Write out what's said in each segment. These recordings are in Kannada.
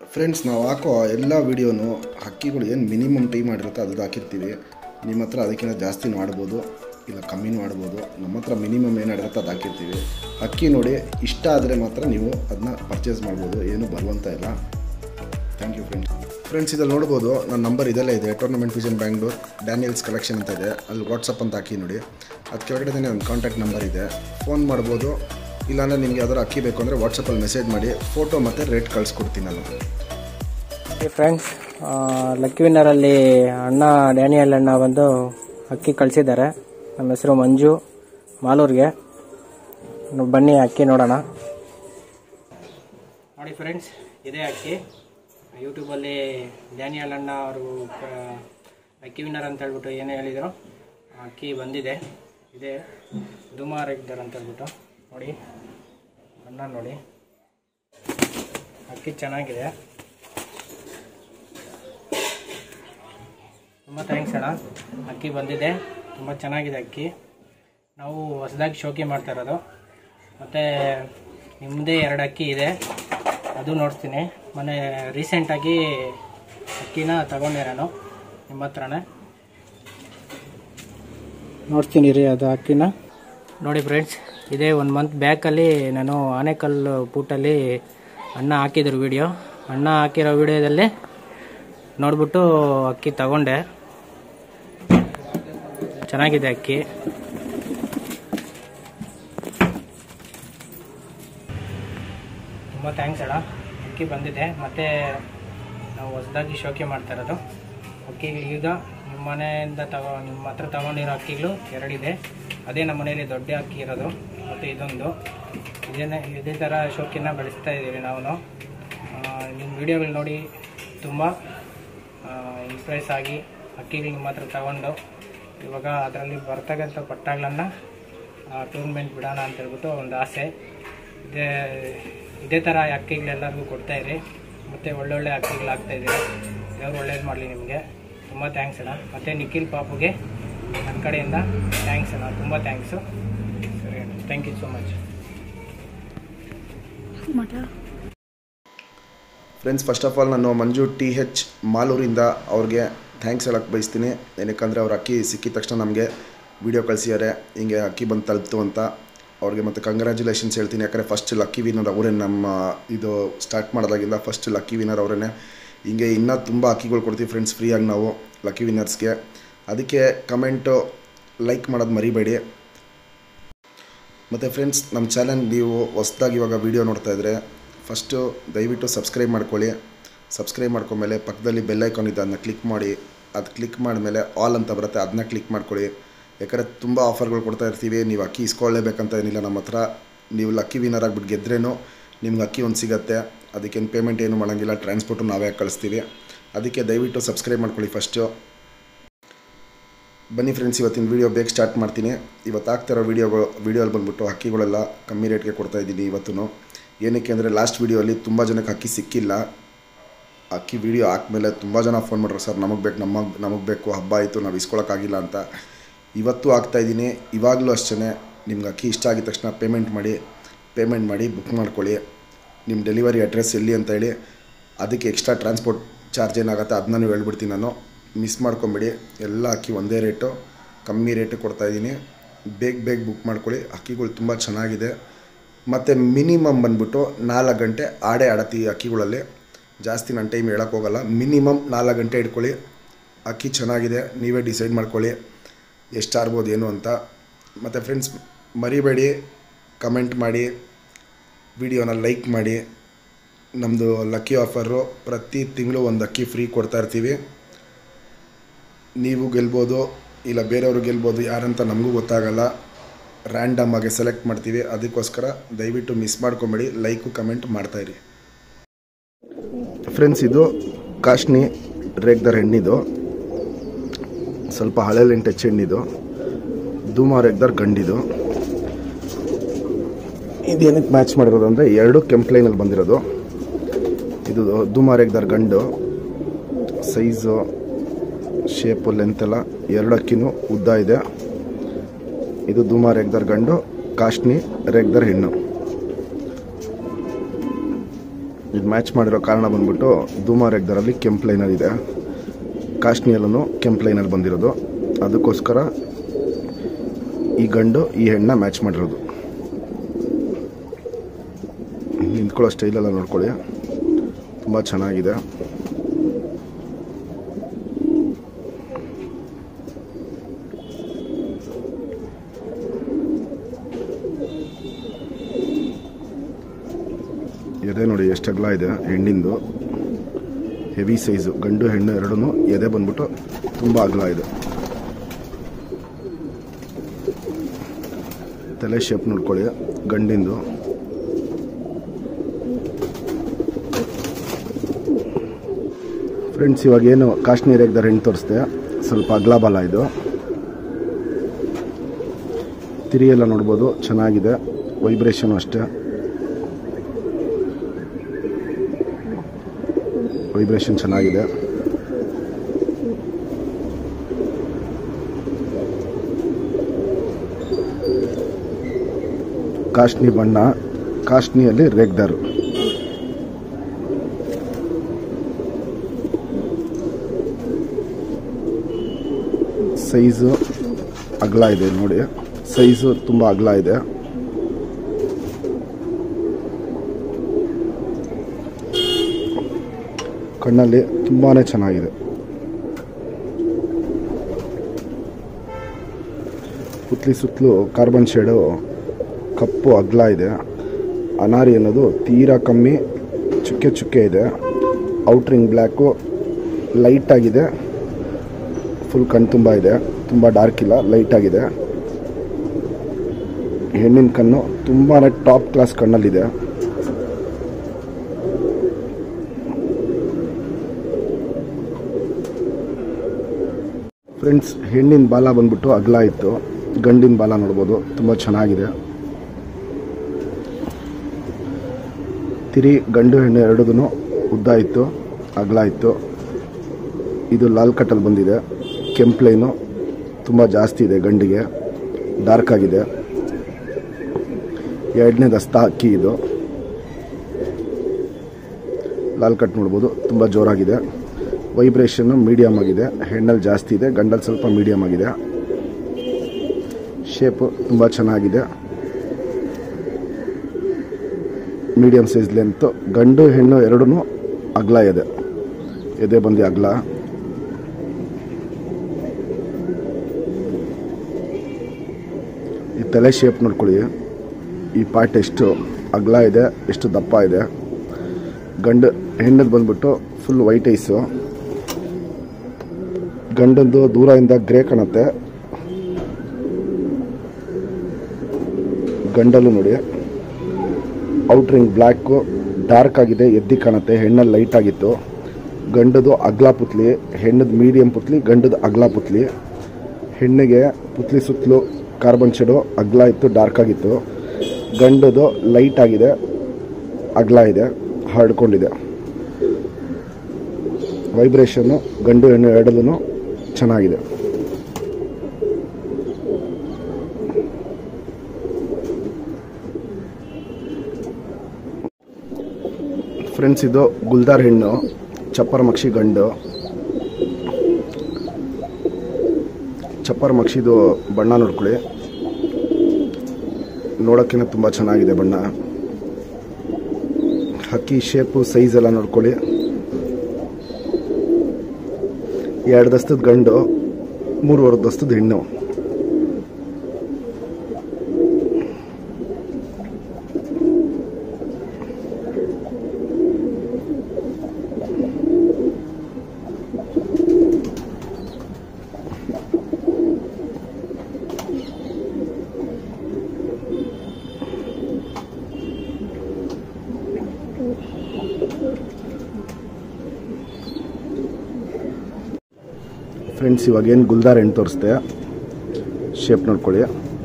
ಫ್ರೆಂಡ್ಸ್ ನಾವು ಹಾಕೋ ಎಲ್ಲ ವೀಡಿಯೋನು ಹಕ್ಕಿಗಳು ಏನು ಮಿನಿಮಮ್ ಟೈಮ್ ಮಾಡಿರುತ್ತೆ ಅದು ಹಾಕಿರ್ತೀವಿ ನಿಮ್ಮ ಹತ್ರ ಅದಕ್ಕಿಂತ ಜಾಸ್ತಿನೂ ಆಡ್ಬೋದು ಇಲ್ಲ ಕಮ್ಮಿನೂ ಆಡ್ಬೋದು ನಮ್ಮ ಹತ್ರ ಮಿನಿಮಮ್ ಏನು ಆಡಿರುತ್ತೆ ಅದು ಹಾಕಿರ್ತೀವಿ ಹಕ್ಕಿ ನೋಡಿ ಇಷ್ಟ ಆದರೆ ಮಾತ್ರ ನೀವು ಅದನ್ನ ಪರ್ಚೇಸ್ ಮಾಡ್ಬೋದು ಏನು ಬರುವಂತ ಇಲ್ಲ ಥ್ಯಾಂಕ್ ಯು ಫ್ರೆಂಡ್ಸ್ ಫ್ರೆಂಡ್ಸ್ ಇದಲ್ಲಿ ನೋಡ್ಬೋದು ನನ್ನ ನಂಬರ್ ಇದೆಲ್ಲ ಇದೆ tournament vision Bangalore Daniels collection ಅಂತ ಇದೆ ಅಲ್ಲಿ ವಾಟ್ಸಪ್ ಅಂತ ಹಾಕಿ ನೋಡಿ ಅದು ಕೆಳಗಡೆ ನನ್ನ ಕಾಂಟ್ಯಾಕ್ಟ್ ನಂಬರ್ ಇದೆ ಫೋನ್ ಮಾಡ್ಬೋದು ಇಲ್ಲಾಂದರೆ ನಿಮಗೆ ಯಾವ್ದಾರು ಅಕ್ಕಿ ಬೇಕು ಅಂದರೆ ವಾಟ್ಸಪ್ಪಲ್ಲಿ ಮೆಸೇಜ್ ಮಾಡಿ ಫೋಟೋ ಮತ್ತು ರೇಟ್ ಕಳಿಸ್ಕೊಡ್ತೀನಿ ನಾನು ಈ ಫ್ರೆಂಡ್ಸ್ ಲಕ್ಕಿ ವಿನ್ನರಲ್ಲಿ ಅಣ್ಣ ಡ್ಯಾನಿಯಲ್ ಅಣ್ಣ ಬಂದು ಅಕ್ಕಿ ಕಳಿಸಿದ್ದಾರೆ ನಮ್ಮ ಹೆಸರು ಮಂಜು ಮಾಲೂರಿಗೆ ಇನ್ನು ಬನ್ನಿ ಅಕ್ಕಿ ನೋಡೋಣ ನೋಡಿ ಫ್ರೆಂಡ್ಸ್ ಇದೇ ಅಕ್ಕಿ ಯೂಟ್ಯೂಬಲ್ಲಿ ಡ್ಯಾನಿಯಲ್ ಅಣ್ಣ ಅವರು ಅಕ್ಕಿ ವಿನ್ನರ್ ಅಂತ ಹೇಳ್ಬಿಟ್ಟು ಏನು ಹೇಳಿದರು ಅಕ್ಕಿ ಬಂದಿದೆ ಇದೇ ದುಮಾರ್ ಇದ್ದಾರೆ ಅಂತ ಹೇಳ್ಬಿಟ್ಟು ನೋಡಿ ಅಣ್ಣ ನೋಡಿ ಅಕ್ಕಿ ಚೆನ್ನಾಗಿದೆ ತುಂಬ ಥ್ಯಾಂಕ್ಸ್ ಅಣ್ಣ ಅಕ್ಕಿ ಬಂದಿದೆ ತುಂಬ ಚೆನ್ನಾಗಿದೆ ಅಕ್ಕಿ ನಾವು ಹೊಸದಾಗಿ ಶೋಕಿ ಮಾಡ್ತಾ ಇರೋದು ಮತ್ತು ನಿಮ್ಮದೇ ಎರಡು ಅಕ್ಕಿ ಇದೆ ಅದು ನೋಡ್ತೀನಿ ಮೊನ್ನೆ ರೀಸೆಂಟಾಗಿ ಅಕ್ಕಿನ ತಗೊಂಡೆ ನಾನು ನಿಮ್ಮ ಹತ್ರನೇ ನೋಡ್ತೀನಿ ರೀ ಅದು ಅಕ್ಕಿನ ನೋಡಿ ಫ್ರೆಂಡ್ಸ್ ಇದೇ ಒಂದು ಮಂತ್ ಬ್ಯಾಕಲ್ಲಿ ನಾನು ಆನೆಕಲ್ ಪೂಟಲ್ಲಿ ಅಣ್ಣ ಹಾಕಿದ್ರು ವಿಡಿಯೋ ಅಣ್ಣ ಹಾಕಿರೋ ವಿಡಿಯೋದಲ್ಲಿ ನೋಡ್ಬಿಟ್ಟು ಅಕ್ಕಿ ತಗೊಂಡೆ ಚೆನ್ನಾಗಿದೆ ಅಕ್ಕಿ ತುಂಬ ಥ್ಯಾಂಕ್ಸ್ ಅಣ್ಣ ಅಕ್ಕಿ ಬಂದಿದೆ ಮತ್ತು ನಾವು ಹೊಸದಾಗಿ ಶೋಕಿ ಮಾಡ್ತಾ ಇರೋದು ಅಕ್ಕಿಗಳು ಈಗ ನಿಮ್ಮ ಮನೆಯಿಂದ ತಗೋ ನಿಮ್ಮ ಹತ್ರ ತಗೊಂಡಿರೋ ಅಕ್ಕಿಗಳು ಎರಡಿದೆ ಅದೇ ನಮ್ಮ ಮನೆಯಲ್ಲಿ ದೊಡ್ಡ ಅಕ್ಕಿ ಇರೋದು ಮತ್ತು ಇದೊಂದು ಇದೇನೇ ಇದೇ ಥರ ಶೋಕಿನ ಬೆಳೆಸ್ತಾ ಇದ್ದೀವಿ ನಾವು ನಿಮ್ಮ ವಿಡಿಯೋಗಳು ನೋಡಿ ತುಂಬ ಇಂಪ್ರೆಸ್ ಆಗಿ ಅಕ್ಕಿಗಳು ನಿಮ್ಮ ಹತ್ರ ತಗೊಂಡು ಇವಾಗ ಅದರಲ್ಲಿ ಬರ್ತಕ್ಕಂಥ ಪಟ್ಟಾಗಳನ್ನು ಟೂರ್ನಮೆಂಟ್ ಬಿಡೋಣ ಅಂತ ಹೇಳ್ಬಿಟ್ಟು ಒಂದು ಆಸೆ ಇದೇ ಇದೇ ಥರ ಅಕ್ಕಿಗಳೆಲ್ಲರಿಗೂ ಕೊಡ್ತಾಯಿರಿ ಮತ್ತು ಒಳ್ಳೊಳ್ಳೆ ಅಕ್ಕಿಗಳು ಆಗ್ತಾಯಿದ್ದೀರಿ ದೇವ್ರು ಒಳ್ಳೇದು ಮಾಡಲಿ ನಿಮಗೆ ತುಂಬ ಥ್ಯಾಂಕ್ಸ್ ಅಣ್ಣ ಮತ್ತು ನಿಖಿಲ್ ಪಾಪುಗೆ ನನ್ನ ಕಡೆಯಿಂದ ಥ್ಯಾಂಕ್ಸ್ ಅಣ್ಣ ತುಂಬ ಥ್ಯಾಂಕ್ಸು ಸರಿ ಅಣ್ಣ thank you so much friends first of all ನಾನು ಮಂಜು ಟಿ ಹೆಚ್ ಮಾಲೂರಿಂದ ಅವ್ರಿಗೆ ಥ್ಯಾಂಕ್ಸ್ ಹೇಳಕ್ಕೆ ಬಯಸ್ತೀನಿ ಏನಕ್ಕಂದರೆ ಅವ್ರ ಅಕ್ಕಿ ಸಿಕ್ಕಿದ ತಕ್ಷಣ ನಮಗೆ ವೀಡಿಯೋ ಕಳಿಸಿದ್ದಾರೆ ಹಿಂಗೆ ಅಕ್ಕಿ ಬಂದು ತಲುಪ್ತು ಅಂತ ಅವ್ರಿಗೆ ಮತ್ತು ಕಂಗ್ರ್ಯಾಚುಲೇಷನ್ಸ್ ಹೇಳ್ತೀನಿ ಯಾಕಂದರೆ ಫಸ್ಟ್ ಲಕ್ಕಿ ವಿನ್ನರ್ ಅವರೇ ನಮ್ಮ ಇದು ಸ್ಟಾರ್ಟ್ ಮಾಡೋದಾಗಿಂದ ಫಸ್ಟ್ ಲಕ್ಕಿ ವಿನ್ನರ್ ಅವರೇ ಹಿಂಗೆ ಇನ್ನೂ ತುಂಬ ಅಕ್ಕಿಗಳು ಕೊಡ್ತೀವಿ ಫ್ರೆಂಡ್ಸ್ ಫ್ರೀಯಾಗಿ ನಾವು ಲಕ್ಕಿ ವಿನ್ನರ್ಸ್ಗೆ ಅದಕ್ಕೆ ಕಮೆಂಟು ಲೈಕ್ ಮಾಡೋದು ಮರಿಬೇಡಿ ಮತ್ತು ಫ್ರೆಂಡ್ಸ್ ನಮ್ಮ ಚಾನಲ್ ನೀವು ಹೊಸ್ದಾಗಿ ಇವಾಗ ವೀಡಿಯೋ ನೋಡ್ತಾ ಇದ್ದರೆ ಫಸ್ಟು ದಯವಿಟ್ಟು ಸಬ್ಸ್ಕ್ರೈಬ್ ಮಾಡ್ಕೊಳ್ಳಿ ಸಬ್ಸ್ಕ್ರೈಬ್ ಮಾಡ್ಕೊಂಡ್ಮೇಲೆ ಪಕ್ಕದಲ್ಲಿ ಬೆಲ್ ಐಕಾನ್ ಇದೆ ಅದನ್ನ ಕ್ಲಿಕ್ ಮಾಡಿ ಅದು ಕ್ಲಿಕ್ ಮಾಡಿದ್ಮೇಲೆ ಆಲ್ ಅಂತ ಬರುತ್ತೆ ಅದನ್ನ ಕ್ಲಿಕ್ ಮಾಡ್ಕೊಳ್ಳಿ ಯಾಕಂದರೆ ತುಂಬ ಆಫರ್ಗಳು ಕೊಡ್ತಾ ಇರ್ತೀವಿ ನೀವು ಅಕ್ಕಿ ಇಸ್ಕೊಳ್ಳೇಬೇಕಂತ ಏನಿಲ್ಲ ನಮ್ಮ ಹತ್ರ ನೀವು ಲಕ್ಕಿ ವಿನ್ನರ್ ಆಗಿಬಿಟ್ಟು ಗೆದ್ರೇನು ನಿಮ್ಗೆ ಅಕ್ಕಿ ಒಂದು ಸಿಗುತ್ತೆ ಅದಕ್ಕೇನು ಪೇಮೆಂಟ್ ಏನು ಮಾಡೋಂಗಿಲ್ಲ ಟ್ರಾನ್ಸ್ಪೋರ್ಟು ನಾವೇ ಕಳಿಸ್ತೀವಿ ಅದಕ್ಕೆ ದಯವಿಟ್ಟು ಸಬ್ಸ್ಕ್ರೈಬ್ ಮಾಡ್ಕೊಳ್ಳಿ ಫಸ್ಟು ಬನ್ನಿ ಫ್ರೆಂಡ್ಸ್ ಇವತ್ತಿನ ವೀಡಿಯೋ ಬೇಗ ಸ್ಟಾರ್ಟ್ ಮಾಡ್ತೀನಿ ಇವತ್ತು ಆಗ್ತಿರೋ ವೀಡಿಯೋಗಳು ವೀಡಿಯೋಲ್ಲಿ ಬಂದ್ಬಿಟ್ಟು ಅಕ್ಕಿಗಳೆಲ್ಲ ಕಮ್ಮಿ ರೇಟ್ಗೆ ಕೊಡ್ತಾ ಇದ್ದೀನಿ ಇವತ್ತು ಏನಕ್ಕೆ ಅಂದರೆ ಲಾಸ್ಟ್ ವೀಡಿಯೋಲಿ ತುಂಬ ಜನಕ್ಕೆ ಅಕ್ಕಿ ಸಿಕ್ಕಿಲ್ಲ ಅಕ್ಕಿ ವೀಡಿಯೋ ಹಾಕ್ಮೇಲೆ ತುಂಬ ಜನ ಫೋನ್ ಮಾಡ್ರು ಸರ್ ನಮಗೆ ಬೇಕು ನಮ್ಮ ನಮಗೆ ಬೇಕು ಹಬ್ಬ ಆಯಿತು ನಾವು ಇಸ್ಕೊಳಕ್ಕಾಗಿಲ್ಲ ಅಂತ ಇವತ್ತು ಆಗ್ತಾಯಿದ್ದೀನಿ ಇವಾಗಲೂ ಅಷ್ಟೇ ನಿಮ್ಗೆ ಅಕ್ಕಿ ಇಷ್ಟ ಆಗಿದ ತಕ್ಷಣ ಪೇಮೆಂಟ್ ಮಾಡಿ ಪೇಮೆಂಟ್ ಮಾಡಿ ಬುಕ್ ಮಾಡ್ಕೊಳ್ಳಿ ನಿಮ್ಮ ಡೆಲಿವರಿ ಅಡ್ರೆಸ್ ಎಲ್ಲಿ ಅಂತ ಹೇಳಿ ಅದಕ್ಕೆ ಎಕ್ಸ್ಟ್ರಾ ಟ್ರಾನ್ಸ್ಪೋರ್ಟ್ ಚಾರ್ಜ್ ಏನಾಗುತ್ತೆ ಅದನ್ನ ನೀವು ಹೇಳ್ಬಿಡ್ತೀನಿ ನಾನು ಮಿಸ್ ಮಾಡ್ಕೊಂಬಿಡಿ ಎಲ್ಲ ಅಕ್ಕಿ ಒಂದೇ ರೇಟು ಕಮ್ಮಿ ರೇಟು ಕೊಡ್ತಾಯಿದ್ದೀನಿ ಬೇಗ ಬೇಗ ಬುಕ್ ಮಾಡ್ಕೊಳ್ಳಿ ಅಕ್ಕಿಗಳು ತುಂಬ ಚೆನ್ನಾಗಿದೆ ಮತ್ತು ಮಿನಿಮಮ್ ಬಂದ್ಬಿಟ್ಟು ನಾಲ್ಕು ಗಂಟೆ ಆಡೇ ಆಡತ್ತಿ ಈ ಅಕ್ಕಿಗಳಲ್ಲಿ ಜಾಸ್ತಿ ನನ್ನ ಟೈಮ್ ಹೇಳೋಕ್ಕೋಗಲ್ಲ ಮಿನಿಮಮ್ ನಾಲ್ಕು ಗಂಟೆ ಇಟ್ಕೊಳ್ಳಿ ಅಕ್ಕಿ ಚೆನ್ನಾಗಿದೆ ನೀವೇ ಡಿಸೈಡ್ ಮಾಡ್ಕೊಳ್ಳಿ ಎಷ್ಟು ಆರ್ಬೋದು ಏನು ಅಂತ ಮತ್ತು ಫ್ರೆಂಡ್ಸ್ ಮರಿಬೇಡಿ ಕಮೆಂಟ್ ಮಾಡಿ ವಿಡಿಯೋನ ಲೈಕ್ ಮಾಡಿ ನಮ್ಮದು ಲಕ್ಕಿ ಆಫರು ಪ್ರತಿ ತಿಂಗಳು ಒಂದು ಅಕ್ಕಿ ಫ್ರೀ ಕೊಡ್ತಾ ಇರ್ತೀವಿ ನೀವು ಗೆಲ್ಬೋದು ಇಲ್ಲ ಬೇರೆಯವರು ಗೆಲ್ಬೋದು ಯಾರಂತ ನಮಗೂ ಗೊತ್ತಾಗಲ್ಲ ರ್ಯಾಂಡಮ್ ಆಗಿ ಸೆಲೆಕ್ಟ್ ಮಾಡ್ತೀವಿ ಅದಕ್ಕೋಸ್ಕರ ದಯವಿಟ್ಟು ಮಿಸ್ ಮಾಡ್ಕೊಂಬೇಡಿ ಲೈಕು ಕಮೆಂಟ್ ಮಾಡ್ತಾಯಿರಿ ಫ್ರೆಂಡ್ಸ್ ಇದು ಕಾಶ್ನಿ ರೇಗ್ದರ್ ಹೆಣ್ಣಿದು ಸ್ವಲ್ಪ ಹಳೆ ಟಚ್ ಹೆಣ್ಣಿದು ಧೂಮ ರೇಗ್ದರ್ ಗಂಡಿದು ಇದೇನಕ್ಕೆ ಮ್ಯಾಚ್ ಮಾಡಿರೋದು ಅಂದರೆ ಎರಡು ಕೆಂಪು ಲೈನಲ್ಲಿ ಬಂದಿರೋದು ಇದು ಧೂಮ ರೇಗ್ದರ್ ಗಂಡು ಸೈಜು ಶೇಪು ಲೆಂತ್ ಎಲ್ಲ ಎರಡು ಅಕ್ಕಿನೂ ಉದ್ದ ಇದೆ ಇದು ಧೂಮ ರೇಗ್ದರ್ ಗಂಡು ಕಾಶ್ನಿ ರೇಗ್ದರ್ ಹೆಣ್ಣು ಇದು ಮ್ಯಾಚ್ ಮಾಡಿರೋ ಕಾರಣ ಬಂದ್ಬಿಟ್ಟು ಧೂಮ ರೆಗ್ದರಲ್ಲಿ ಕೆಂಪು ಲೈನಲ್ಲಿ ಇದೆ ಕಾಶ್ನಿಯಲ್ಲೂ ಕೆಂಪು ಲೈನಲ್ಲಿ ಬಂದಿರೋದು ಅದಕ್ಕೋಸ್ಕರ ಈ ಗಂಡು ಈ ಹೆಣ್ಣ ಮ್ಯಾಚ್ ಮಾಡಿರೋದು ನಿಂತ್ಕೊಳ್ಳೋ ಸ್ಟೈಲೆಲ್ಲ ನೋಡ್ಕೊಳ್ಳಿ ತುಂಬ ಚೆನ್ನಾಗಿದೆ ಎದೆ ನೋಡಿ ಎಷ್ಟು ಅಗಲ ಇದೆ ಹೆಣ್ಣಿಂದು ಹೆವಿ ಸೈಜು ಗಂಡು ಹೆಣ್ಣು ಎರಡೂ ಎದೆ ಬಂದ್ಬಿಟ್ಟು ತುಂಬ ಅಗಲ ಇದೆ ತಲೆ ಶೇಪ್ ನೋಡ್ಕೊಳ್ಳಿ ಗಂಡಿಂದು ಫ್ರೆಂಡ್ಸ್ ಇವಾಗ ಏನು ಕಾಶ್ಮೀರ ಎಗ್ದರ್ ಹೆಣ್ಣು ತೋರಿಸ್ದೆ ಸ್ವಲ್ಪ ಅಗ್ಲ ಬಲ ಇದು ತಿರಿ ಎಲ್ಲ ನೋಡ್ಬೋದು ಚೆನ್ನಾಗಿದೆ ವೈಬ್ರೇಷನ್ ಅಷ್ಟೇ ವೈಬ್ರೇಷನ್ ಚೆನ್ನಾಗಿದೆ ಕಾಶ್ನಿ ಬಣ್ಣ ಕಾಶ್ನಿಯಲ್ಲಿ ರೇಗ್ದಾರು ಸೈಜು ಅಗಲ ಇದೆ ನೋಡಿ ಸೈಜು ತುಂಬ ಅಗಲ ಇದೆ ಕಣ್ಣಲ್ಲಿ ತುಂಬಾ ಚೆನ್ನಾಗಿದೆ ಪುತ್ಲಿ ಸುತ್ತಲೂ ಕಾರ್ಬನ್ ಶೇಡು ಕಪ್ಪು ಅಗ್ಲ ಇದೆ ಅನಾರಿ ಅನ್ನೋದು ತೀರಾ ಕಮ್ಮಿ ಚುಕ್ಕೆ ಚುಕ್ಕೆ ಇದೆ ಔಟ್ರಿಂಗ್ ಬ್ಲ್ಯಾಕು ಲೈಟ್ ಆಗಿದೆ ಫುಲ್ ಕಣ್ಣು ತುಂಬ ಇದೆ ತುಂಬ ಡಾರ್ಕ್ ಇಲ್ಲ ಲೈಟ್ ಆಗಿದೆ ಹೆಣ್ಣಿನ ಕಣ್ಣು ತುಂಬಾ ಟಾಪ್ ಕ್ಲಾಸ್ ಕಣ್ಣಲ್ಲಿದೆ ಫ್ರೆಂಡ್ಸ್ ಹೆಣ್ಣಿನ ಬಾಲ ಬಂದ್ಬಿಟ್ಟು ಅಗಲ ಇತ್ತು ಗಂಡಿನ ಬಾಲ ನೋಡ್ಬೋದು ತುಂಬ ಚೆನ್ನಾಗಿದೆ ತಿರಿ ಗಂಡು ಹೆಣ್ಣು ಎರಡೂ ಉದ್ದ ಇತ್ತು ಅಗಲ ಇತ್ತು ಇದು ಲಾಲ್ ಕಟ್ಟಲ್ಲಿ ಬಂದಿದೆ ಕೆಂಪು ಲೈನು ತುಂಬ ಜಾಸ್ತಿ ಇದೆ ಗಂಡಿಗೆ ಡಾರ್ಕ್ ಆಗಿದೆ ಎರಡನೇ ದಸ್ತ ಅಕ್ಕಿ ಇದು ಲಾಲ್ ಕಟ್ ನೋಡ್ಬೋದು ತುಂಬ ಜೋರಾಗಿದೆ ವೈಬ್ರೇಷನ್ನು ಮೀಡಿಯಮ್ ಆಗಿದೆ ಹೆಣ್ಣಲ್ಲಿ ಜಾಸ್ತಿ ಇದೆ ಗಂಡಲ್ಲಿ ಸ್ವಲ್ಪ ಮೀಡಿಯಮ್ ಆಗಿದೆ ಶೇಪು ತುಂಬ ಚೆನ್ನಾಗಿದೆ ಮೀಡಿಯಮ್ ಸೈಜ್ ಲೆಂತು ಗಂಡು ಹೆಣ್ಣು ಎರಡೂ ಅಗಲ ಇದೆ ಎದೆ ಬಂದು ಅಗಲ ಈ ತಲೆ ಶೇಪ್ ನೋಡ್ಕೊಳ್ಳಿ ಈ ಪಾರ್ಟ್ ಎಷ್ಟು ಅಗಲ ಇದೆ ಎಷ್ಟು ದಪ್ಪ ಇದೆ ಗಂಡು ಹೆಣ್ಣದು ಬಂದ್ಬಿಟ್ಟು ಫುಲ್ ವೈಟ್ ಐಸು ಗಂಡಂದು ದೂರದಿಂದ ಗ್ರೇ ಕಾಣುತ್ತೆ ಗಂಡಲ್ಲೂ ನೋಡಿ ಔಟ್ರಿಂಗ್ ಬ್ಲ್ಯಾಕು ಡಾರ್ಕ್ ಆಗಿದೆ ಎದ್ದಿ ಕಾಣುತ್ತೆ ಹೆಣ್ಣಲ್ಲಿ ಲೈಟ್ ಆಗಿತ್ತು ಗಂಡದು ಅಗ್ಲ ಪುತ್ಲಿ ಹೆಣ್ಣದು ಮೀಡಿಯಂ ಪುತ್ಲಿ ಗಂಡದು ಅಗ್ಲ ಪುತ್ಲಿ ಹೆಣ್ಣಿಗೆ ಪುತ್ಲಿ ಸುತ್ತಲೂ ಕಾರ್ಬನ್ ಶೇಡು ಅಗ್ಲ ಇತ್ತು ಡಾರ್ಕ್ ಆಗಿತ್ತು ಗಂಡದು ಲೈಟ್ ಆಗಿದೆ ಅಗ್ಲ ಇದೆ ಹರಡ್ಕೊಂಡಿದೆ ವೈಬ್ರೇಷನ್ನು ಗಂಡು ಹೆಣ್ಣು ಎರಡದೂ ಚೆನ್ನಾಗಿದೆ ಫ್ರೆಂಡ್ಸ್ ಇದು ಗುಲ್ದಾರ್ ಹೆಣ್ಣು ಚಪ್ಪರ್ ಮಕ್ಷಿ ಗಂಡು ಚಪ್ಪರ್ ಮಕ್ಷಿದು ಬಣ್ಣ ನೋಡ್ಕೊಳ್ಳಿ ನೋಡೋಕ್ಕೇನೆ ತುಂಬ ಚೆನ್ನಾಗಿದೆ ಬಣ್ಣ ಹಕ್ಕಿ ಶೇಪು ಸೈಜ್ ಎಲ್ಲ ನೋಡ್ಕೊಳ್ಳಿ ಎರಡು ದಸ್ತದ ಗಂಡು ಮೂರುವರೆ ದಸ್ತದ ಹೆಣ್ಣು ಫ್ರೆಂಡ್ಸ್ ಇವಾಗ ಏನು ಗುಲ್ದಾರ್ ಹೆಣ್ಣು ತೋರಿಸ್ದೆ ಶೇಪ್ ನೋಡ್ಕೊಳ್ಳಿ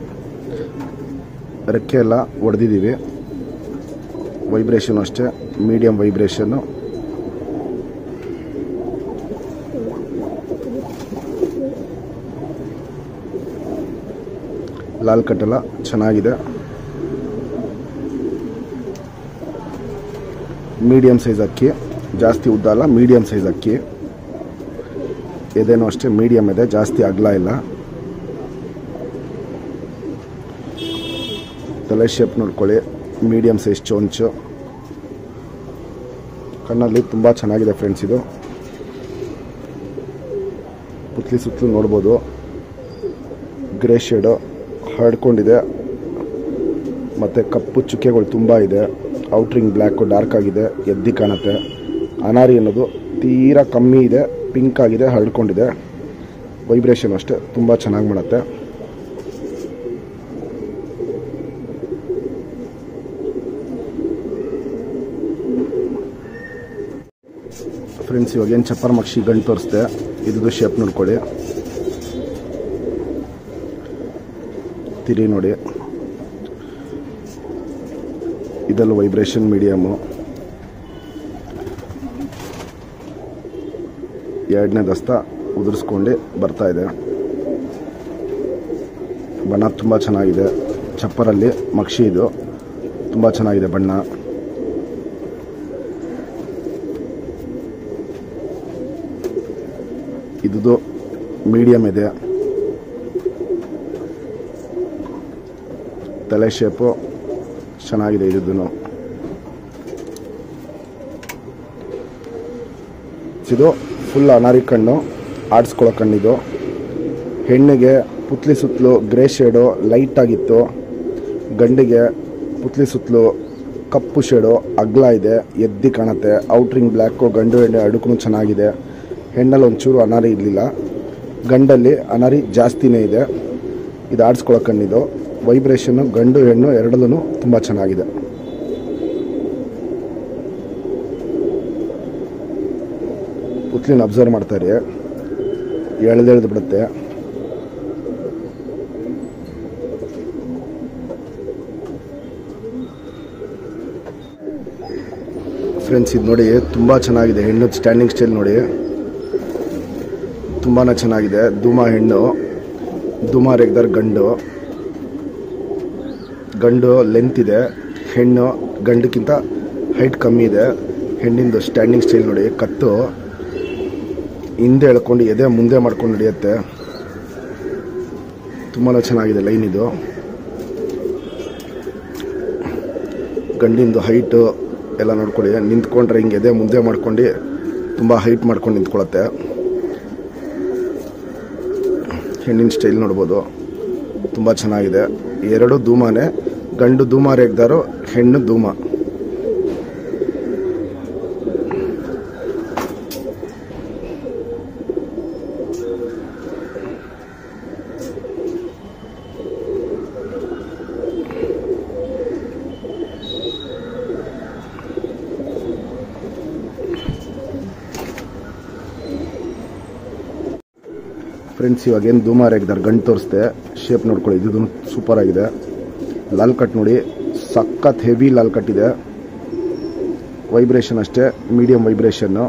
ರೆಕ್ಕೆ ಎಲ್ಲ ಹೊಡೆದಿದ್ದೀವಿ ವೈಬ್ರೇಷನ್ ಅಷ್ಟೇ ಮೀಡಿಯಮ್ ವೈಬ್ರೇಷನ್ನು ಲಾಲ್ ಕಟ್ಟೆಲ್ಲ ಚೆನ್ನಾಗಿದೆ ಮೀಡಿಯಮ್ ಸೈಜ್ ಅಕ್ಕಿ ಜಾಸ್ತಿ ಉದ್ದ ಅಲ್ಲ ಮೀಡಿಯಮ್ ಸೈಜ್ ಅಕ್ಕಿ ಎದೆನೂ ಅಷ್ಟೇ ಮೀಡಿಯಮ್ ಇದೆ ಜಾಸ್ತಿ ಅಗಲ ಇಲ್ಲ ತಲೆ ಶೇಪ್ ನೋಡ್ಕೊಳ್ಳಿ ಮೀಡಿಯಮ್ ಸೈಜ್ ಚೊಂಚು ಕಣ್ಣಲ್ಲಿ ತುಂಬ ಚೆನ್ನಾಗಿದೆ ಫ್ರೆಂಡ್ಸ್ ಇದು ಪುತ್ಲಿ ಸುತ್ತಲೂ ನೋಡ್ಬೋದು ಗ್ರೇ ಶೇಡು ಹರಡ್ಕೊಂಡಿದೆ ಮತ್ತು ಕಪ್ಪು ಚುಕ್ಕೆಗಳು ತುಂಬ ಇದೆ ಔಟ್ರಿಂಗ್ ಬ್ಲ್ಯಾಕು ಡಾರ್ಕ್ ಆಗಿದೆ ಎದ್ದಿ ಕಾಣುತ್ತೆ ಅನಾರಿ ಅನ್ನೋದು ತೀರಾ ಕಮ್ಮಿ ಇದೆ ಪಿಂಕ್ ಆಗಿದೆ ಹರಡ್ಕೊಂಡಿದೆ ವೈಬ್ರೇಷನ್ ಅಷ್ಟೇ ತುಂಬ ಚೆನ್ನಾಗಿ ಮಾಡುತ್ತೆ ಫ್ರೆಂಡ್ಸ್ ಇವಾಗ ಏನು ಚಪ್ಪರ್ ಮಕ್ಷಿ ಗಂಟು ತೋರಿಸ್ದೆ ಇದ್ದು ಶೇಪ್ ನೋಡ್ಕೊಳ್ಳಿ ತಿರಿ ನೋಡಿ ಇದೆಲ್ಲ ವೈಬ್ರೇಷನ್ ಮೀಡಿಯಮು ಎರಡನೇ ದಸ್ತ ಉದುರಿಸ್ಕೊಂಡು ಬರ್ತಾ ಇದೆ ಬಣ್ಣ ತುಂಬ ಚೆನ್ನಾಗಿದೆ ಚಪ್ಪರಲ್ಲಿ ಮಕ್ಷಿ ಇದು ತುಂಬ ಚೆನ್ನಾಗಿದೆ ಬಣ್ಣ ಇದ್ದು ಮೀಡಿಯಮ್ ಇದೆ ತಲೆ ಶೇಪು ಚೆನ್ನಾಗಿದೆ ಇದ್ದು ಇದು ಫುಲ್ ಅನಾರಿ ಕಣ್ಣು ಆಡಿಸ್ಕೊಳ್ಳೋ ಕಣ್ಣಿದು ಹೆಣ್ಣಿಗೆ ಪುತ್ಲಿ ಸುತ್ತಲೂ ಗ್ರೇ ಶೇಡು ಲೈಟ್ ಆಗಿತ್ತು ಗಂಡಿಗೆ ಪುತ್ಲಿ ಸುತ್ತಲೂ ಕಪ್ಪು ಶೇಡು ಅಗ್ಲ ಇದೆ ಎದ್ದಿ ಕಾಣುತ್ತೆ ಔಟ್ರಿಂಗ್ ಬ್ಲ್ಯಾಕು ಗಂಡು ಹೆಣ್ಣೆ ಅಡುಕು ಚೆನ್ನಾಗಿದೆ ಹೆಣ್ಣಲ್ಲಿ ಒಂಚೂರು ಅನಾರಿ ಇರಲಿಲ್ಲ ಗಂಡಲ್ಲಿ ಅನಾರಿ ಜಾಸ್ತಿನೇ ಇದೆ ಇದು ಆಡಿಸ್ಕೊಳ್ಳೋ ಕಣ್ಣಿದು ವೈಬ್ರೇಷನ್ನು ಗಂಡು ಹೆಣ್ಣು ಎರಡಲ್ಲೂ ತುಂಬ ಚೆನ್ನಾಗಿದೆ ಪುತ್ಲಿನ ಅಬ್ಸರ್ವ್ ಮಾಡ್ತಾರೆ ಎಳೆದೆಳೆದು ಬಿಡುತ್ತೆ ಫ್ರೆಂಡ್ಸ್ ಇದು ನೋಡಿ ತುಂಬ ಚೆನ್ನಾಗಿದೆ ಹೆಣ್ಣು ಸ್ಟ್ಯಾಂಡಿಂಗ್ ಸ್ಟೈಲ್ ನೋಡಿ ತುಂಬಾ ಚೆನ್ನಾಗಿದೆ ಧೂಮ ಹೆಣ್ಣು ಧೂಮ ರೆಗ್ದರ್ ಗಂಡು ಗಂಡು ಲೆಂತ್ ಇದೆ ಹೆಣ್ಣು ಗಂಡಕ್ಕಿಂತ ಹೈಟ್ ಕಮ್ಮಿ ಇದೆ ಹೆಣ್ಣಿಂದು ಸ್ಟ್ಯಾಂಡಿಂಗ್ ಸ್ಟೈಲ್ ನೋಡಿ ಕತ್ತು ಹಿಂದೆ ಎಳ್ಕೊಂಡು ಎದೆ ಮುಂದೆ ಮಾಡ್ಕೊಂಡು ನಡೆಯುತ್ತೆ ತುಂಬಾ ಚೆನ್ನಾಗಿದೆ ಲೈನ್ ಇದು ಗಂಡಿಂದು ಹೈಟು ಎಲ್ಲ ನೋಡ್ಕೊಳ್ಳಿ ನಿಂತ್ಕೊಂಡ್ರೆ ಹಿಂಗೆ ಎದೆ ಮುಂದೆ ಮಾಡ್ಕೊಂಡು ತುಂಬ ಹೈಟ್ ಮಾಡ್ಕೊಂಡು ನಿಂತ್ಕೊಳತ್ತೆ ಹೆಣ್ಣಿನ ಸ್ಟೈಲ್ ನೋಡ್ಬೋದು ತುಂಬ ಚೆನ್ನಾಗಿದೆ ಎರಡು ಧೂಮನೇ ಗಂಡು ಧೂಮ ರೇಗ್ದಾರು ಹೆಣ್ಣು ಧೂಮ ಫ್ರೆಂಡ್ಸ್ ಇವಾಗ ಏನು ಧೂಮ ರೇಗ್ದಾರ್ ಗಂಡು ತೋರಿಸ್ದೆ ಶೇಪ್ ನೋಡ್ಕೊಳ್ಳಿ ಇದು ಸೂಪರ್ ಆಗಿದೆ ಲಾಲ್ ಕಟ್ ನೋಡಿ ಸಖತ್ ಹೆವಿ ಲಾಲ್ ಕಟ್ ಇದೆ ವೈಬ್ರೇಷನ್ ಅಷ್ಟೇ ಮೀಡಿಯಂ ವೈಬ್ರೇಷನ್ನು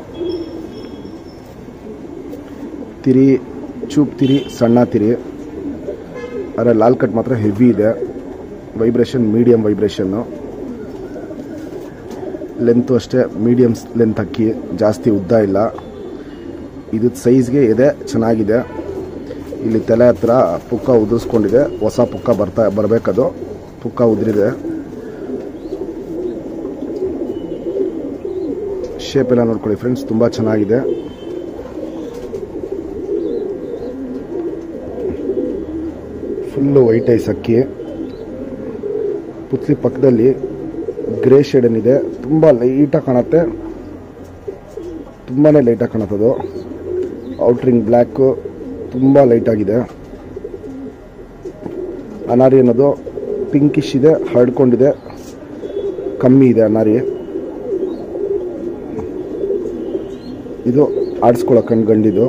ತಿರಿ ಚೂಪ್ ತಿರಿ ಸಣ್ಣ ತಿರಿ ಆದರೆ ಲಾಲ್ ಕಟ್ ಮಾತ್ರ ಹೆವಿ ಇದೆ ವೈಬ್ರೇಷನ್ ಮೀಡಿಯಂ ವೈಬ್ರೇಷನ್ನು ಲೆಂತು ಅಷ್ಟೇ ಮೀಡಿಯಮ್ ಲೆಂತ್ ಅಕ್ಕಿ ಜಾಸ್ತಿ ಉದ್ದ ಇಲ್ಲ ಇದು ಸೈಜ್ಗೆ ಇದೆ ಚೆನ್ನಾಗಿದೆ ಇಲ್ಲಿ ತಲೆ ಹತ್ರ ಪುಕ್ಕ ಉದುರಿಸ್ಕೊಂಡಿದೆ ಹೊಸ ಪುಕ್ಕ ಬರ್ತಾ ಬರಬೇಕದು ಪುಕ್ಕ ಉದುರಿದೆ ಶೇಪ್ ಎಲ್ಲ ನೋಡ್ಕೊಳ್ಳಿ ಫ್ರೆಂಡ್ಸ್ ತುಂಬ ಚೆನ್ನಾಗಿದೆ ಫುಲ್ಲು ವೈಟ್ ಐಸ್ ಅಕ್ಕಿ ಪುತ್ಲಿ ಪಕ್ಕದಲ್ಲಿ ಗ್ರೇ ಶೇಡ್ ಏನಿದೆ ತುಂಬ ಲೈಟಾಗಿ ಕಾಣುತ್ತೆ ತುಂಬಾ ಲೈಟಾಗಿ ಕಾಣುತ್ತದು ಔಟ್ರಿಂಗ್ ಬ್ಲ್ಯಾಕು ತುಂಬ ಲೈಟಾಗಿದೆ ಅನಾರಿ ಅನ್ನೋದು ಪಿಂಕಿಶ್ ಇದೆ ಹರಡ್ಕೊಂಡಿದೆ ಕಮ್ಮಿ ಇದೆ ಅನಾರಿ ಇದು ಆಡಿಸ್ಕೊಳ್ಳೋ ಕಣ್ ಗಂಡಿದು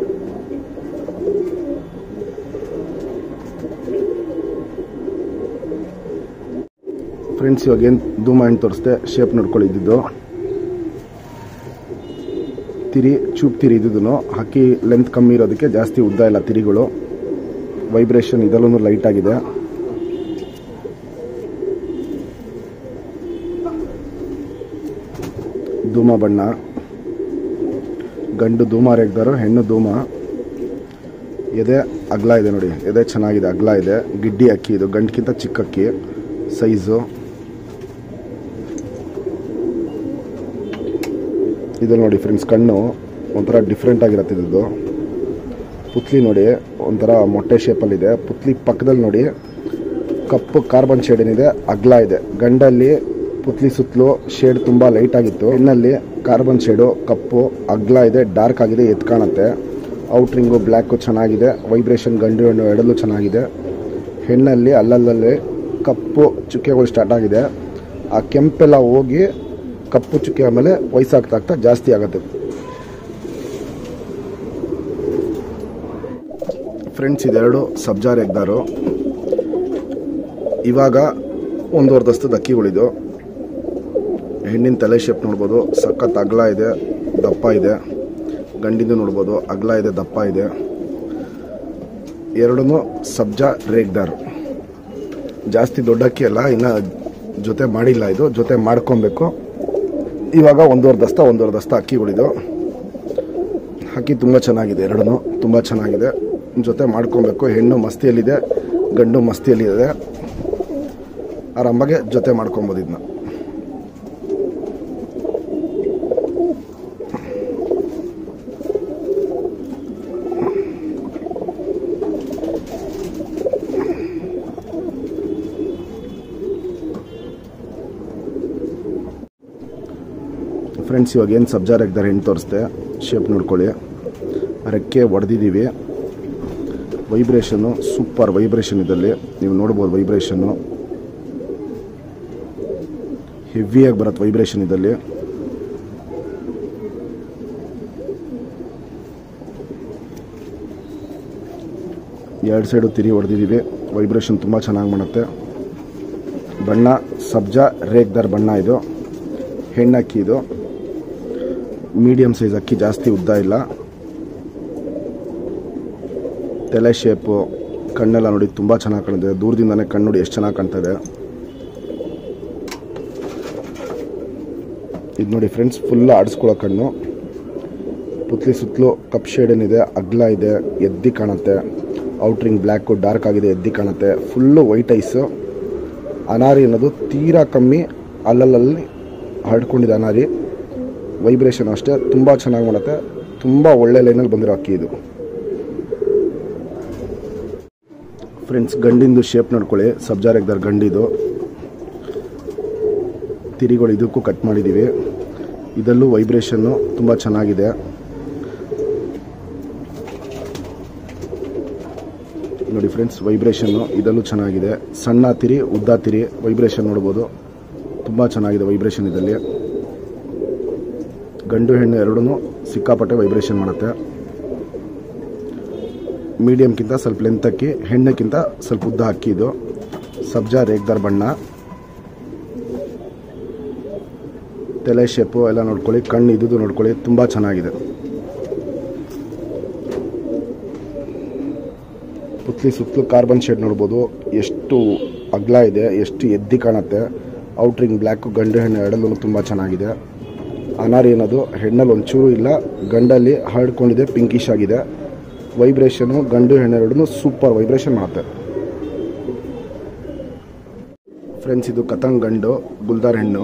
ಫ್ರೆಂಡ್ಸ್ ಇವಾಗ ಏನು ಧೂಮ ಹಣ್ಣು ತೋರಿಸ್ದೆ ಶೇಪ್ ನೋಡ್ಕೊಳ್ಳಿ ಇದ್ದಿದ್ದು ತಿರಿ ಚೂಪ್ ತಿರಿ ಇದ್ದಿದ್ದು ಹಕ್ಕಿ ಲೆಂತ್ ಕಮ್ಮಿ ಇರೋದಕ್ಕೆ ಜಾಸ್ತಿ ಉದ್ದ ಇಲ್ಲ ತಿರಿಗಳು ವೈಬ್ರೇಷನ್ ಇದರಲ್ಲೂ ಲೈಟ್ ಆಗಿದೆ ಧೂಮ ಬಣ್ಣ ಗಂಡು ಧೂಮ ರೇಗ್ದಾರು ಹೆಣ್ಣು ಧೂಮ ಎದೆ ಅಗ್ಲ ಇದೆ ನೋಡಿ ಎದೆ ಚೆನ್ನಾಗಿದೆ ಅಗ್ಲ ಇದೆ ಗಿಡ್ಡಿ ಅಕ್ಕಿ ಇದು ಗಂಡ್ಕಿಂತ ಚಿಕ್ಕ ಅಕ್ಕಿ ಸೈಜು ಇದು ನೋಡಿ ಫ್ರೆಂಡ್ಸ್ ಕಣ್ಣು ಒಂಥರ ಡಿಫ್ರೆಂಟ್ ಆಗಿರುತ್ತೆ ಇದು ಪುತ್ಲಿ ನೋಡಿ ಒಂಥರ ಮೊಟ್ಟೆ ಶೇಪಲ್ಲಿದೆ ಪುತ್ಲಿ ಪಕ್ಕದಲ್ಲಿ ನೋಡಿ ಕಪ್ಪು ಕಾರ್ಬನ್ ಶೇಡ್ ಏನಿದೆ ಅಗ್ಲ ಇದೆ ಗಂಡಲ್ಲಿ ಪುತ್ಲಿ ಸುತ್ತಲೂ ಶೇಡ್ ತುಂಬ ಲೈಟ್ ಆಗಿತ್ತು ಹೆಣ್ಣಲ್ಲಿ ಕಾರ್ಬನ್ ಶೇಡು ಕಪ್ಪು ಅಗ್ಲ ಇದೆ ಡಾರ್ಕ್ ಆಗಿದೆ ಎತ್ ಕಾಣುತ್ತೆ ಔಟ್ರಿಂಗು ಬ್ಲ್ಯಾಕು ಚೆನ್ನಾಗಿದೆ ವೈಬ್ರೇಷನ್ ಗಂಡು ಹೆಣ್ಣು ಎರಡಲ್ಲೂ ಚೆನ್ನಾಗಿದೆ ಹೆಣ್ಣಲ್ಲಿ ಅಲ್ಲಲ್ಲಲ್ಲಿ ಕಪ್ಪು ಚುಕ್ಕೆಗಳು ಸ್ಟಾರ್ಟ್ ಆಗಿದೆ ಆ ಕೆಂಪೆಲ್ಲ ಹೋಗಿ ಕಪ್ಪು ಚುಕ್ಕೆ ಆಮೇಲೆ ವಯಸ್ಸಾಗ್ತಾ ಆಗ್ತಾ ಜಾಸ್ತಿ ಆಗುತ್ತೆ ಫ್ರೆಂಡ್ಸ್ ಇದೆರಡು ಸಬ್ಜಾರ್ ಎಗ್ದಾರು ಇವಾಗ ಒಂದೂವರೆ ದಸ್ತದ ಅಕ್ಕಿಗಳಿದು ಹೆಣ್ಣಿನ ತಲೆ ಶೇಪ್ ನೋಡ್ಬೋದು ಸಖತ್ ಅಗಲ ಇದೆ ದಪ್ಪ ಇದೆ ಗಂಡಿಂದು ನೋಡ್ಬೋದು ಅಗಲ ಇದೆ ದಪ್ಪ ಇದೆ ಎರಡೂ ಸಬ್ಜಾ ರೇಗ್ದಾರು ಜಾಸ್ತಿ ದೊಡ್ಡ ಅಕ್ಕಿ ಅಲ್ಲ ಇನ್ನು ಜೊತೆ ಮಾಡಿಲ್ಲ ಇದು ಜೊತೆ ಮಾಡ್ಕೊಬೇಕು ಇವಾಗ ಒಂದೂವರೆ ದಸ್ತ ಒಂದೂವರೆ ದಸ್ತ ಅಕ್ಕಿಗಳಿದು ಅಕ್ಕಿ ತುಂಬ ಚೆನ್ನಾಗಿದೆ ಎರಡೂ ತುಂಬ ಚೆನ್ನಾಗಿದೆ ಜೊತೆ ಮಾಡ್ಕೊಬೇಕು ಹೆಣ್ಣು ಮಸ್ತಿಯಲ್ಲಿದೆ ಗಂಡು ಮಸ್ತಿಯಲ್ಲಿದೆ ಆರಾಮಾಗೆ ಜೊತೆ ಮಾಡ್ಕೊಬೋದು ಇದನ್ನ ಫ್ರೆಂಡ್ಸ್ ಇವಾಗ ಏನು ಸಬ್ಜಾ ರೆಗ್ದಾರೆ ಹೆಣ್ಣು ತೋರಿಸ್ದೆ ಶೇಪ್ ನೋಡ್ಕೊಳ್ಳಿ ರೆಕ್ಕೆ ಹೊಡೆದಿದ್ದೀವಿ ವೈಬ್ರೇಷನ್ನು ಸೂಪರ್ ವೈಬ್ರೇಷನ್ ಇದ್ದಲ್ಲಿ ನೀವು ನೋಡ್ಬೋದು ವೈಬ್ರೇಷನ್ನು ಹೆವಿಯಾಗಿ ಬರುತ್ತೆ ವೈಬ್ರೇಷನ್ ಇದ್ದಲ್ಲಿ ಎರಡು ಸೈಡು ತಿರಿ ಹೊಡೆದಿದ್ದೀವಿ ವೈಬ್ರೇಷನ್ ತುಂಬ ಚೆನ್ನಾಗಿ ಮಾಡುತ್ತೆ ಬಣ್ಣ ಸಬ್ಜಾ ರೇಗ್ದಾರ್ ಬಣ್ಣ ಇದು ಹೆಣ್ಣಕ್ಕಿ ಇದು ಮೀಡಿಯಮ್ ಸೈಜ್ ಅಕ್ಕಿ ಜಾಸ್ತಿ ಉದ್ದ ಇಲ್ಲ ತಲೆ ಶೇಪು ಕಣ್ಣೆಲ್ಲ ನೋಡಿ ತುಂಬ ಚೆನ್ನಾಗಿ ಕಾಣ್ತಿದೆ ದೂರದಿಂದನೇ ಕಣ್ಣು ನೋಡಿ ಎಷ್ಟು ಚೆನ್ನಾಗಿ ಕಾಣ್ತದೆ ಇದು ನೋಡಿ ಫ್ರೆಂಡ್ಸ್ ಫುಲ್ ಆಡಿಸ್ಕೊಳ್ಳೋ ಕಣ್ಣು ಪುತ್ಲಿ ಸುತ್ತಲೂ ಕಪ್ ಶೇಡ್ ಏನಿದೆ ಅಗ್ಲ ಇದೆ ಎದ್ದಿ ಕಾಣುತ್ತೆ ಔಟ್ರಿಂಗ್ ಬ್ಲ್ಯಾಕು ಡಾರ್ಕ್ ಆಗಿದೆ ಎದ್ದಿ ಕಾಣುತ್ತೆ ಫುಲ್ಲು ವೈಟ್ ಐಸು ಅನಾರಿ ಅನ್ನೋದು ತೀರಾ ಕಮ್ಮಿ ಅಲ್ಲಲ್ಲಿ ಹರಡ್ಕೊಂಡಿದೆ ಅನಾರಿ ವೈಬ್ರೇಷನ್ ಅಷ್ಟೇ ತುಂಬ ಚೆನ್ನಾಗಿ ಮಾಡುತ್ತೆ ತುಂಬ ಒಳ್ಳೆ ಲೈನಲ್ಲಿ ಬಂದಿರೋ ಅಕ್ಕಿ ಇದು ಫ್ರೆಂಡ್ಸ್ ಗಂಡಿಂದು ಶೇಪ್ ನೋಡ್ಕೊಳ್ಳಿ ಸಬ್ಜಾರ್ ಎಗ್ದಾರ್ ಗಂಡಿದು ತಿರಿಗಳು ಇದಕ್ಕೂ ಕಟ್ ಮಾಡಿದ್ದೀವಿ ಇದರಲ್ಲೂ ವೈಬ್ರೇಷನ್ನು ತುಂಬ ಚೆನ್ನಾಗಿದೆ ನೋಡಿ ಫ್ರೆಂಡ್ಸ್ ವೈಬ್ರೇಷನ್ನು ಇದರಲ್ಲೂ ಚೆನ್ನಾಗಿದೆ ಸಣ್ಣ ತಿರಿ ಉದ್ದ ತಿರಿ ವೈಬ್ರೇಷನ್ ನೋಡ್ಬೋದು ತುಂಬ ಚೆನ್ನಾಗಿದೆ ವೈಬ್ರೇಷನ್ ಇದರಲ್ಲಿ ಗಂಡು ಹೆಣ್ಣು ಎರಡೂ ಸಿಕ್ಕಾಪಟ್ಟೆ ವೈಬ್ರೇಷನ್ ಮಾಡುತ್ತೆ ಮೀಡಿಯಮ್ಗಿಂತ ಸ್ವಲ್ಪ ಲೆಂತ್ ಅಕ್ಕಿ ಹೆಣ್ಣಕ್ಕಿಂತ ಸ್ವಲ್ಪ ಉದ್ದ ಅಕ್ಕಿ ಇದು ಸಬ್ಜಾ ರೇಗ್ದಾರ್ ಬಣ್ಣ ತಲೆ ಶೇಪು ಎಲ್ಲ ನೋಡ್ಕೊಳ್ಳಿ ಕಣ್ಣು ಇದ್ದು ನೋಡ್ಕೊಳ್ಳಿ ತುಂಬ ಚೆನ್ನಾಗಿದೆ ಪುತ್ಲಿ ಸುತ್ತಲೂ ಕಾರ್ಬನ್ ಶೇಡ್ ನೋಡ್ಬೋದು ಎಷ್ಟು ಅಗ್ಲ ಇದೆ ಎಷ್ಟು ಎದ್ದಿ ಕಾಣುತ್ತೆ ಔಟ್ರಿಂಗ್ ಬ್ಲ್ಯಾಕು ಗಂಡು ಹೆಣ್ಣು ಎರಡಲ್ಲೂ ತುಂಬ ಚೆನ್ನಾಗಿದೆ ಅನಾರಿ ಅನ್ನೋದು ಹೆಣ್ಣಲ್ಲಿ ಒಂಚೂರು ಇಲ್ಲ ಗಂಡಲ್ಲಿ ಹರಡ್ಕೊಂಡಿದೆ ಪಿಂಕಿಶ್ ಆಗಿದೆ ವೈಬ್ರೇಷನು ಗಂಡು ಹೆಣ್ಣು ಎರಡೂ ಸೂಪರ್ ವೈಬ್ರೇಷನ್ ಮಾಡುತ್ತೆ ಫ್ರೆಂಡ್ಸ್ ಇದು ಕತಂಗ್ ಗಂಡು ಗುಲ್ದಾರ್ ಹೆಣ್ಣು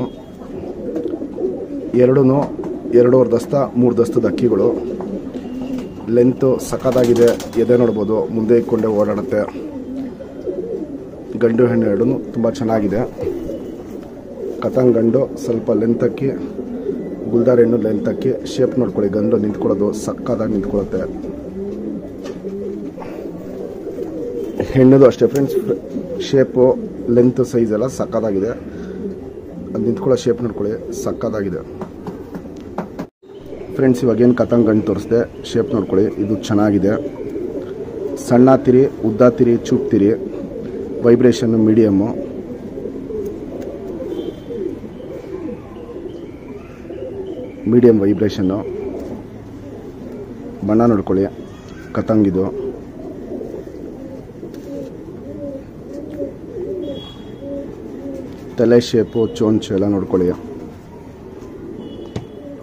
ಎರಡೂ ಎರಡೂವರೆ ದಸ್ತ ಮೂರು ದಸ್ತದ ಅಕ್ಕಿಗಳು ಲೆಂತು ಸಖತ್ತಾಗಿದೆ ಎದೆ ನೋಡ್ಬೋದು ಮುಂದೆ ಇಟ್ಕೊಂಡೆ ಓಡಾಡುತ್ತೆ ಗಂಡು ಹೆಣ್ಣು ಎರಡೂ ತುಂಬ ಚೆನ್ನಾಗಿದೆ ಕತಂಗ್ ಗಂಡು ಸ್ವಲ್ಪ ಲೆಂತ್ ಅಕ್ಕಿ ಗುಲ್ದಾರ್ ಹೆಣ್ಣು ಲೆಂತ್ ಅಕ್ಕಿ ಶೇಪ್ ನೋಡ್ಕೊಳ್ಳಿ ಗಂಡು ನಿಂತ್ಕೊಳ್ಳೋದು ಸಕ್ಕದಾಗಿ ನಿಂತ್ಕೊಳ್ಳುತ್ತೆ ಹೆಣ್ಣದು ಅಷ್ಟೇ ಫ್ರೆಂಡ್ಸ್ ಶೇಪು ಲೆಂತ್ ಸೈಜ್ ಎಲ್ಲ ಸಕ್ಕದಾಗಿದೆ ಅದು ನಿಂತ್ಕೊಳ್ಳೋ ಶೇಪ್ ನೋಡ್ಕೊಳ್ಳಿ ಸಕ್ಕದಾಗಿದೆ ಫ್ರೆಂಡ್ಸ್ ಇವಾಗ ಏನು ಕತಂಗ್ ಗಂಡು ತೋರಿಸ್ದೆ ಶೇಪ್ ನೋಡ್ಕೊಳ್ಳಿ ಇದು ಚೆನ್ನಾಗಿದೆ ಸಣ್ಣ ತಿರಿ ಉದ್ದ ತಿರಿ ಚೂಪ್ ತಿರಿ ವೈಬ್ರೇಷನ್ನು ಮೀಡಿಯಮ್ಮು ಮೀಡಿಯಮ್ ವೈಬ್ರೇಷನ್ನು ಬಣ್ಣ ನೋಡ್ಕೊಳ್ಳಿ ಕತಂಗಿದು ತಲೆ ಶೇಪು ಚೋಂಚು ಎಲ್ಲ ನೋಡ್ಕೊಳ್ಳಿ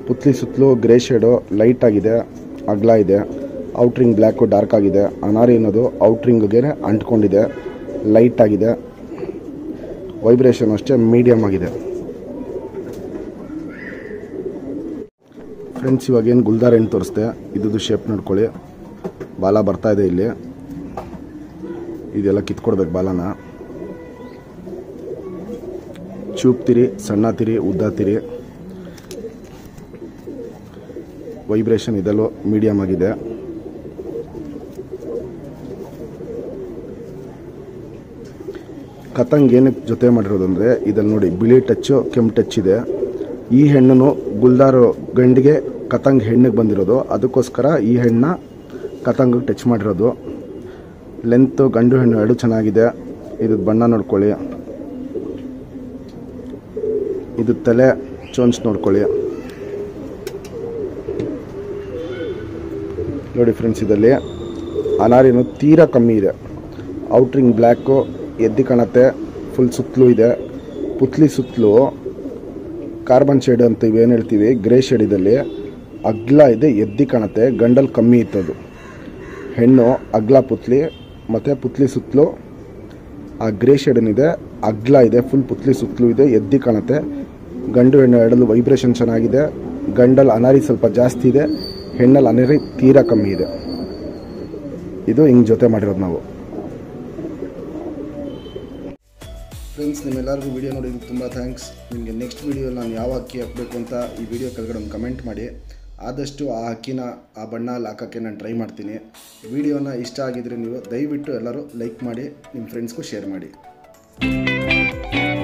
ಪುತ್ಲಿ ಸುತ್ತಲೂ ಗ್ರೇ ಶೇಡು ಲೈಟ್ ಆಗಿದೆ ಅಗ್ಲ ಇದೆ ಔಟ್ರಿಂಗ್ ಬ್ಲ್ಯಾಕು ಡಾರ್ಕ್ ಆಗಿದೆ ಅನಾರಿ ಅನ್ನೋದು ಔಟ್ರಿಂಗ್ಗೆ ಅಂಟ್ಕೊಂಡಿದೆ ಲೈಟ್ ಆಗಿದೆ ವೈಬ್ರೇಷನ್ ಅಷ್ಟೇ ಮೀಡಿಯಮ್ ಆಗಿದೆ ಫ್ರೆಂಡ್ಸ್ ಇವಾಗ ಏನು ಗುಲ್ದಾರ್ ಹೆಣ್ಣು ತೋರಿಸ್ದೆ ಇದ್ದು ಶೇಪ್ ನೋಡ್ಕೊಳ್ಳಿ ಬಾಲ ಬರ್ತಾ ಇದೆ ಇಲ್ಲಿ ಇದೆಲ್ಲ ಕಿತ್ಕೊಡ್ಬೇಕು ಬಾಲನ ಚೂಪ್ ತಿರಿ ಸಣ್ಣ ತಿರಿ ಉದ್ದ ತಿರಿ ವೈಬ್ರೇಷನ್ ಇದೆಲ್ಲೂ ಮೀಡಿಯಮ್ ಆಗಿದೆ ಕತಂಗ್ ಏನಕ್ಕೆ ಜೊತೆ ಮಾಡಿರೋದು ಅಂದರೆ ಇದಲ್ಲಿ ನೋಡಿ ಬಿಳಿ ಟಚ್ಚು ಕೆಂಪು ಟಚ್ ಇದೆ ಈ ಹೆಣ್ಣು ಗುಲ್ದಾರು ಗಂಡಿಗೆ ಕತಂಗ್ ಹೆಣ್ಣಿಗೆ ಬಂದಿರೋದು ಅದಕ್ಕೋಸ್ಕರ ಈ ಹೆಣ್ಣ ಕತಂಗಿಗೆ ಟಚ್ ಮಾಡಿರೋದು ಲೆಂತು ಗಂಡು ಹೆಣ್ಣು ಎರಡು ಚೆನ್ನಾಗಿದೆ ಇದು ಬಣ್ಣ ನೋಡ್ಕೊಳ್ಳಿ ಇದು ತಲೆ ಚೋನ್ಸ್ ನೋಡ್ಕೊಳ್ಳಿ ನೋಡಿ ಫ್ರೆಂಡ್ಸ್ ಇದರಲ್ಲಿ ಅನಾರಿನು ತೀರಾ ಕಮ್ಮಿ ಇದೆ ಔಟ್ರಿಂಗ್ ಬ್ಲ್ಯಾಕು ಎದ್ದಿ ಕಾಣತ್ತೆ ಫುಲ್ ಸುತ್ತಲೂ ಇದೆ ಪುತ್ಲಿ ಸುತ್ತಲೂ ಕಾರ್ಬನ್ ಶೇಡ್ ಅಂತ ಏನು ಹೇಳ್ತೀವಿ ಗ್ರೇ ಶೇಡ್ ಇದಲ್ಲಿ ಅಗ್ಲ ಇದೆ ಎದ್ದಿ ಕಾಣತ್ತೆ ಗಂಡಲ್ ಕಮ್ಮಿ ಇತ್ತದು ಹೆಣ್ಣು ಅಗ್ಲ ಪುತ್ಲಿ ಮತ್ತು ಪುತ್ಲಿ ಸುತ್ತಲೂ ಆ ಗ್ರೇ ಶೇಡ್ ಏನಿದೆ ಅಗ್ಲ ಇದೆ ಫುಲ್ ಪುತ್ಲಿ ಸುತ್ತಲೂ ಇದೆ ಎದ್ದಿ ಕಾಣುತ್ತೆ ಗಂಡು ಹೆಣ್ಣು ಎರಡಲ್ಲೂ ವೈಬ್ರೇಷನ್ ಚೆನ್ನಾಗಿದೆ ಗಂಡಲ್ಲಿ ಅನಾರಿ ಸ್ವಲ್ಪ ಜಾಸ್ತಿ ಇದೆ ಹೆಣ್ಣಲ್ಲಿ ಅನಾರಿ ತೀರಾ ಕಮ್ಮಿ ಇದೆ ಇದು ಹಿಂಗೆ ಜೊತೆ ಮಾಡಿರೋದು ನಾವು ಫ್ರೆಂಡ್ಸ್ ನಿಮ್ಮೆಲ್ಲರಿಗೂ ವಿಡಿಯೋ ನೋಡಿದ್ದಕ್ಕೆ ತುಂಬ ಥ್ಯಾಂಕ್ಸ್ ನಿಮಗೆ ನೆಕ್ಸ್ಟ್ ವಿಡಿಯೋ ನಾನು ಯಾವ ಅಕ್ಕಿ ಹಾಕಬೇಕು ಅಂತ ಈ ವಿಡಿಯೋ ಕೆಳಗಡೆ ಒಂದು ಕಮೆಂಟ್ ಮಾಡಿ ಆದಷ್ಟು ಆ ಅಕ್ಕಿನ ಆ ಬಣ್ಣಲ್ಲಿ ಹಾಕೋಕ್ಕೆ ನಾನು ಟ್ರೈ ಮಾಡ್ತೀನಿ ವಿಡಿಯೋನ ಇಷ್ಟ ಆಗಿದ್ರೆ ನೀವು ದಯವಿಟ್ಟು ಎಲ್ಲರೂ ಲೈಕ್ ಮಾಡಿ ನಿಮ್ಮ ಫ್ರೆಂಡ್ಸ್ಗೂ ಶೇರ್ ಮಾಡಿ